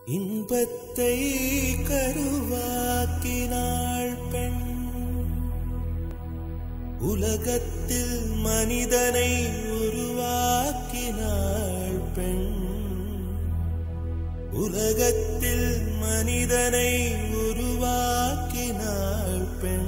இன்பத்தை கருவாக்கினாள் பெண் உலகத்தில் மனிதனை உருவாக்கினாள் பெண் உலகத்தில் மனிதனை உருவாக்கினாள் பெண்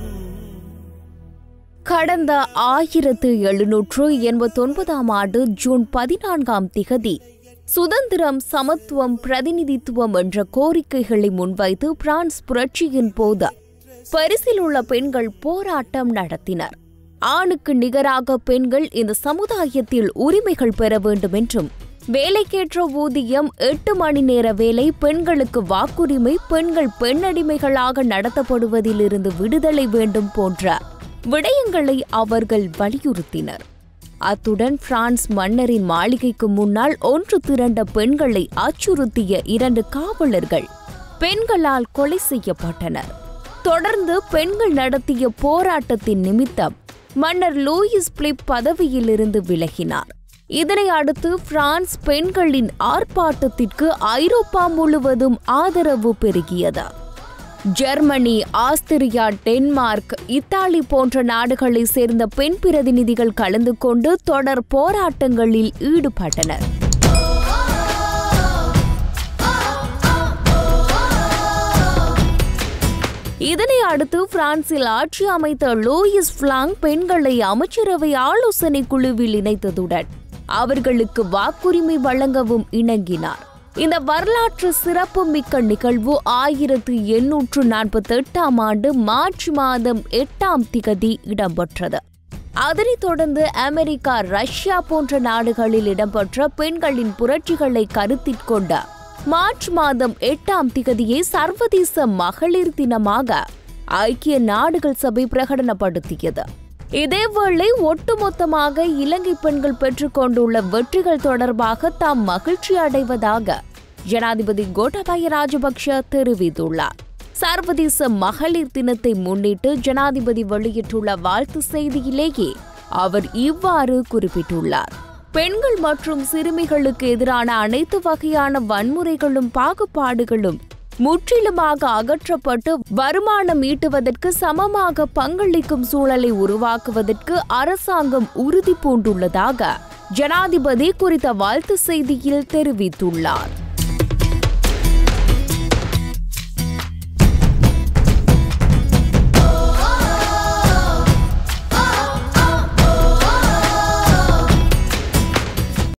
கடந்த ஆயிரத்து எழுநூற்று எண்பத்தொன்பதாம் ஆண்டு ஜூன் பதினான்காம் திகதி சுதந்திரம் சமத்துவம் பிரதிநிதித்துவம் என்ற கோரிக்கைகளை முன்வைத்து பிரான்ஸ் புரட்சியின் போது பரிசில் உள்ள பெண்கள் போராட்டம் நடத்தினர் ஆணுக்கு நிகராக பெண்கள் இந்த சமுதாயத்தில் உரிமைகள் பெற வேண்டும் என்றும் வேலைக்கேற்ற ஊதியம் எட்டு மணி நேர வேலை பெண்களுக்கு வாக்குரிமை பெண்கள் பெண்ணடிமைகளாக நடத்தப்படுவதிலிருந்து விடுதலை வேண்டும் போன்ற விடயங்களை அவர்கள் வலியுறுத்தினர் அத்துடன் பிரான்ஸ் மன்னரின் மாளிகைக்கு முன்னால் ஒன்று திரண்ட பெண்களை அச்சுறுத்திய இரண்டு காவலர்கள் பெண்களால் கொலை செய்யப்பட்டனர் தொடர்ந்து பெண்கள் நடத்திய போராட்டத்தின் நிமித்தம் மன்னர் லூயிஸ் பிலிப் பதவியிலிருந்து விலகினார் இதனை அடுத்து பிரான்ஸ் பெண்களின் ஆர்ப்பாட்டத்திற்கு ஐரோப்பா முழுவதும் ஆதரவு பெருகியது ஜெர்மனி ஆஸ்திரியா டென்மார்க் இத்தாலி போன்ற நாடுகளைச் சேர்ந்த பெண் பிரதிநிதிகள் கலந்து கொண்டு தொடர் போராட்டங்களில் ஈடுபட்டனர் இதனை அடுத்து பிரான்சில் ஆட்சி அமைத்த லூயிஸ் பிளாங் பெண்களை அமைச்சரவை ஆலோசனை குழுவில் இணைத்ததுடன் அவர்களுக்கு வாக்குரிமை வழங்கவும் இணங்கினார் இந்த வரலாற்று சிறப்புமிக்க நிகழ்வு ஆயிரத்து எண்ணூற்று நாற்பத்தி எட்டாம் ஆண்டு மார்ச் மாதம் எட்டாம் திகதி இடம்பெற்றது அதனைத் தொடர்ந்து அமெரிக்கா ரஷ்யா போன்ற நாடுகளில் இடம்பெற்ற பெண்களின் புரட்சிகளை கருத்தில் கொண்ட மார்ச் மாதம் எட்டாம் திகதியை சர்வதேச மகளிர் தினமாக ஐக்கிய நாடுகள் சபை பிரகடனப்படுத்தியது இதேவேளை ஒட்டுமொத்தமாக இலங்கை பெண்கள் பெற்றுக்கொண்டுள்ள வெற்றிகள் தொடர்பாக தாம் மகிழ்ச்சி அடைவதாக ஜனாதிபதி கோட்டாபய ராஜபக்ஷ தெரிவித்துள்ளார் சர்வதேச மகளிர் தினத்தை முன்னிட்டு ஜனாதிபதி வெளியிட்டுள்ள வாழ்த்து செய்தியிலேயே அவர் இவ்வாறு குறிப்பிட்டுள்ளார் பெண்கள் மற்றும் சிறுமிகளுக்கு எதிரான அனைத்து வகையான வன்முறைகளும் பாகுபாடுகளும் முற்றிலுமாக அகற்றப்பட்டு வருமானம் ஈட்டுவதற்கு சமமாக பங்களிக்கும் சூழலை உருவாக்குவதற்கு அரசாங்கம் உறுதி பூண்டுள்ளதாக ஜனாதிபதி குறித்த வாழ்த்து செய்தியில் தெரிவித்துள்ளார்